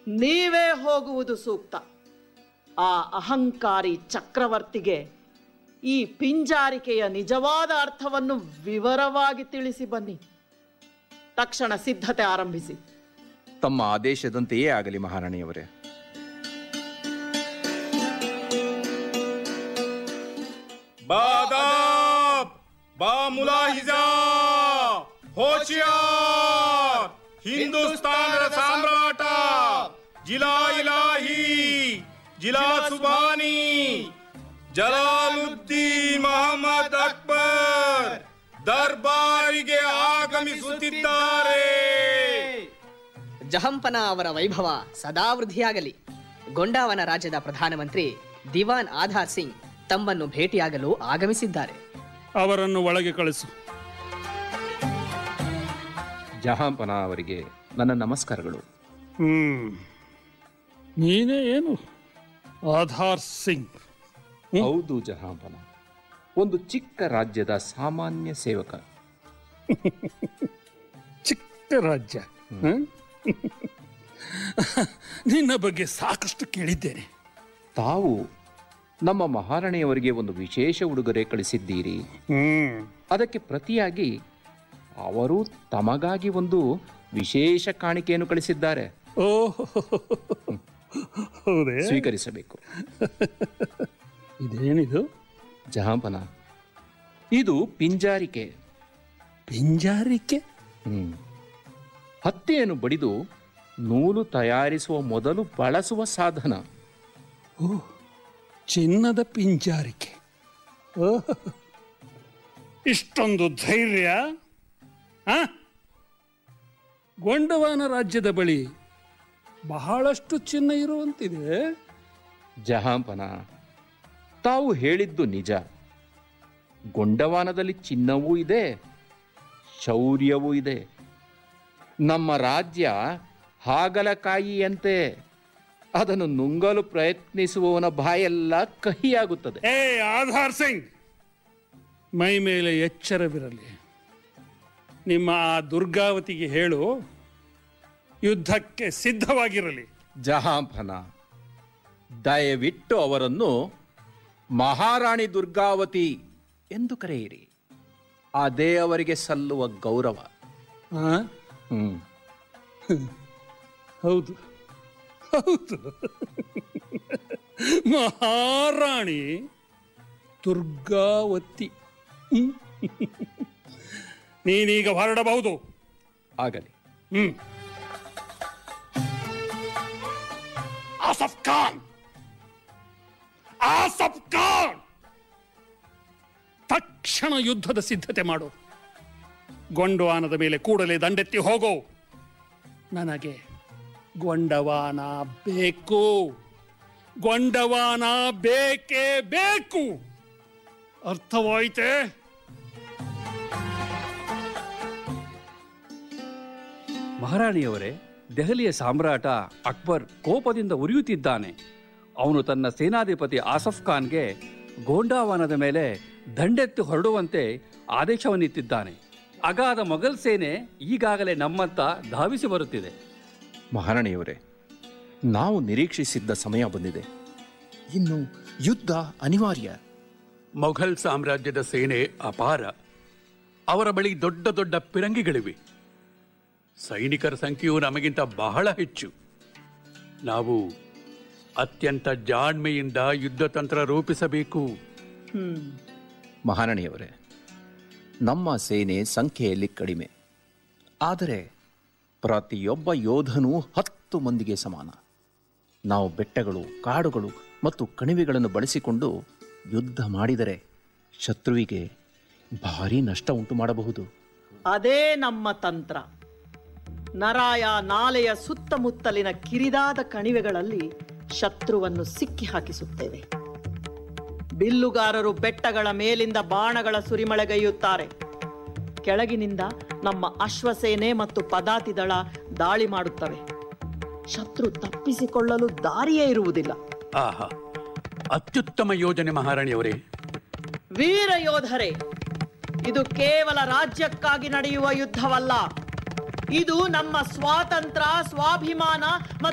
ನೀವೇ ಹೋಗುವುದು ಸೂಕ್ತ ಆ ಅಹಂಕಾರಿ ಚಕ್ರವರ್ತಿಗೆ ಈ ಪಿಂಜಾರಿಕೆಯ ನಿಜವಾದ ಅರ್ಥವನ್ನು ವಿವರವಾಗಿ ತಿಳಿಸಿ ಬನ್ನಿ ತಕ್ಷಣ ಸಿದ್ಧತೆ ಆರಂಭಿಸಿ ತಮ್ಮ ಆದೇಶದಂತೆಯೇ ಆಗಲಿ ಮಹಾರಾಣಿಯವರೇ ಬಾದಾಬ್ ಬಾ ಮುಲಾಹಿಜಾ ಹೋಶಿಯಾರ್ ಹಿಂದೂಸ್ತಾನದ ಸಾಮ್ರಾಟ ಜಿಲಾ ಇಲಾಹಿ ಜಿಲಾ ಸುಬಾನಿ ಜಲಾಲುದ್ದೀನ್ ಮೊಹಮ್ಮದ್ ಅಕ್ಬರ್ ದರ್ಬಾರಿಗೆ ಆಗಮಿಸುತ್ತಿದ್ದಾರೆ ಜಹಂಪನ ಅವರ ವೈಭವ ಸದಾ ವೃದ್ಧಿಯಾಗಲಿ ಗೊಂಡಾವನ ರಾಜ್ಯದ ಪ್ರಧಾನಮಂತ್ರಿ ದಿವಾನ್ ಆಧಾರ್ ಸಿಂಗ್ ತಮ್ಮನ್ನು ಭೇಟಿಯಾಗಲು ಆಗಮಿಸಿದ್ದಾರೆ ಅವರನ್ನು ಒಳಗೆ ಕಳಿಸು ಜಹಾಂಪನ ಅವರಿಗೆ ನನ್ನ ನಮಸ್ಕಾರಗಳು ಹ್ಮ್ ನೀನೇ ಏನು ಆಧಾರ್ ಸಿಂಗ್ ಹೌದು ಜಹಾಂಪನ ಒಂದು ಚಿಕ್ಕ ರಾಜ್ಯದ ಸಾಮಾನ್ಯ ಸೇವಕ ಚಿಕ್ಕ ರಾಜ್ಯ ಹ? ನಿನ್ನ ಬಗ್ಗೆ ಸಾಕಷ್ಟು ಕೇಳಿದ್ದೇನೆ ತಾವು ನಮ್ಮ ಮಹಾರಾಣಿಯವರಿಗೆ ಒಂದು ವಿಶೇಷ ಉಡುಗೊರೆ ಕಳಿಸಿದ್ದೀರಿ ಹ್ಮ್ ಅದಕ್ಕೆ ಪ್ರತಿಯಾಗಿ ಅವರು ತಮಗಾಗಿ ಒಂದು ವಿಶೇಷ ಕಾಣಿಕೆಯನ್ನು ಕಳಿಸಿದ್ದಾರೆ ಓ ಹೌದೇ ಸ್ವೀಕರಿಸಬೇಕು ಇದೇನಿದು ಜಹಾಂಪನ ಇದು ಪಿಂಜಾರಿಕೆ ಪಿಂಜಾರಿಕೆ ಹ್ಮ್. ಹತ್ತೆಯನ್ನು ಬಡಿದು ನೂಲು ತಯಾರಿಸುವ ಮೊದಲು ಬಳಸುವ ಸಾಧನ ಓ ಚಿನ್ನದ ಪಿಂಜಾರಿಕೆ ಓಹ್. ಇಷ್ಟೊಂದು ಧೈರ್ಯ ಆ? ಗೊಂಡವಾನ ರಾಜ್ಯದ ಬಳಿ ಬಹಳಷ್ಟು ಚಿನ್ನ ಇರುವಂತಿದೆ ಜಹಾಂಪನ ತಾವು ಹೇಳಿದ್ದು ನಿಜ ಗೊಂಡವಾನದಲ್ಲಿ ಚಿನ್ನವೂ ಇದೆ ಶೌರ್ಯವೂ ಇದೆ ನಮ್ಮ ರಾಜ್ಯ ಹಾಗಲಕಾಯಿಯಂತೆ ಅದನ್ನು ನುಂಗಲು ಪ್ರಯತ್ನಿಸುವವನ ಬಾಯೆಲ್ಲ ಕಹಿಯಾಗುತ್ತದೆ ಏ ಆಧಾರ್ ಸಿಂಗ್ ಮೈ ಮೇಲೆ ಎಚ್ಚರವಿರಲಿ ನಿಮ್ಮ ಆ ದುರ್ಗಾವತಿಗೆ ಹೇಳು ಯುದ್ಧಕ್ಕೆ ಸಿದ್ಧವಾಗಿರಲಿ ಜಹಾಂಪನ ದಯವಿಟ್ಟು ಅವರನ್ನು ಮಹಾರಾಣಿ ದುರ್ಗಾವತಿ ಎಂದು ಕರೆಯಿರಿ ಅದೇ ಅವರಿಗೆ ಸಲ್ಲುವ ಗೌರವ ಆ? ಹ್ಮ್ ಹೌದು ಹೌದು ಮಹಾರಾಣಿ ದುರ್ಗಾವತಿ ಹ್ಮ್. ನೀನೀಗ ಹೊರಡಬಹುದು ಆಗಲಿ ಹ್ಮ್ ಆಸಫ್ ಖಾನ್ ಆಸಫ್ ಖಾನ್ ತಕ್ಷಣ ಯುದ್ಧದ ಸಿದ್ಧತೆ ಮಾಡು ಗೊಂಡವಾನದ ಮೇಲೆ ಕೂಡಲೇ ದಂಡೆತ್ತಿ ಹೋಗೋ ನನಗೆ ಗೊಂಡವಾನ ಬೇಕು ಗೊಂಡವಾನ ಬೇಕೇ ಬೇಕು ಅರ್ಥವಾಯಿತೆ ಮಹಾರಾಣಿಯವರೇ ದೆಹಲಿಯ ಸಾಮ್ರಾಟ ಅಕ್ಬರ್ ಕೋಪದಿಂದ ಉರಿಯುತ್ತಿದ್ದಾನೆ ಅವನು ತನ್ನ ಸೇನಾಧಿಪತಿ ಆಸಫ್ ಖಾನ್ಗೆ ಗೋಂಡಾವನದ ಮೇಲೆ ದಂಡೆತ್ತಿ ಹೊರಡುವಂತೆ ಆದೇಶವನ್ನಿತ್ತಿದ್ದಾನೆ ಅಗಾಧ ಮೊಘಲ್ ಸೇನೆ ಈಗಾಗಲೇ ನಮ್ಮತ್ತ ಧಾವಿಸಿ ಬರುತ್ತಿದೆ ಮಹಾರಾಣಿಯವರೇ ನಾವು ನಿರೀಕ್ಷಿಸಿದ್ದ ಸಮಯ ಬಂದಿದೆ ಇನ್ನು ಯುದ್ಧ ಅನಿವಾರ್ಯ ಮೊಘಲ್ ಸಾಮ್ರಾಜ್ಯದ ಸೇನೆ ಅಪಾರ ಅವರ ಬಳಿ ದೊಡ್ಡ ದೊಡ್ಡ ಪಿರಂಗಿಗಳಿವೆ ಸೈನಿಕರ ಸಂಖ್ಯೆಯು ನಮಗಿಂತ ಬಹಳ ಹೆಚ್ಚು ನಾವು ಅತ್ಯಂತ ಜಾಣ್ಮೆಯಿಂದ ಯುದ್ಧ ತಂತ್ರ ರೂಪಿಸಬೇಕು ಮಹಾರಾಣಿಯವರೇ ನಮ್ಮ ಸೇನೆ ಸಂಖ್ಯೆಯಲ್ಲಿ ಕಡಿಮೆ ಆದರೆ ಪ್ರತಿಯೊಬ್ಬ ಯೋಧನೂ ಹತ್ತು ಮಂದಿಗೆ ಸಮಾನ ನಾವು ಬೆಟ್ಟಗಳು ಕಾಡುಗಳು ಮತ್ತು ಕಣಿವೆಗಳನ್ನು ಬಳಸಿಕೊಂಡು ಯುದ್ಧ ಮಾಡಿದರೆ ಶತ್ರುವಿಗೆ ಭಾರೀ ನಷ್ಟ ಉಂಟು ಮಾಡಬಹುದು ಅದೇ ನಮ್ಮ ತಂತ್ರ ನರಾಯ ನಾಲೆಯ ಸುತ್ತಮುತ್ತಲಿನ ಕಿರಿದಾದ ಕಣಿವೆಗಳಲ್ಲಿ ಶತ್ರುವನ್ನು ಸಿಕ್ಕಿ ಹಾಕಿಸುತ್ತೇವೆ ಬಿಲ್ಲುಗಾರರು ಬೆಟ್ಟಗಳ ಮೇಲಿಂದ ಬಾಣಗಳ ಸುರಿಮಳೆಗೈಯುತ್ತಾರೆ ಕೆಳಗಿನಿಂದ ನಮ್ಮ ಅಶ್ವಸೇನೆ ಮತ್ತು ಪದಾತಿ ದಳ ದಾಳಿ ಮಾಡುತ್ತವೆ ಶತ್ರು ತಪ್ಪಿಸಿಕೊಳ್ಳಲು ದಾರಿಯೇ ಇರುವುದಿಲ್ಲ ಆಹಾ ಅತ್ಯುತ್ತಮ ಯೋಜನೆ ಮಹಾರಾಣಿಯವರೇ ವೀರ ಯೋಧರೇ ಇದು ಕೇವಲ ರಾಜ್ಯಕ್ಕಾಗಿ ನಡೆಯುವ ಯುದ್ಧವಲ್ಲ ಇದು ನಮ್ಮ ಸ್ವಾತಂತ್ರ್ಯ ಸ್ವಾಭಿಮಾನ ಮತ್ತು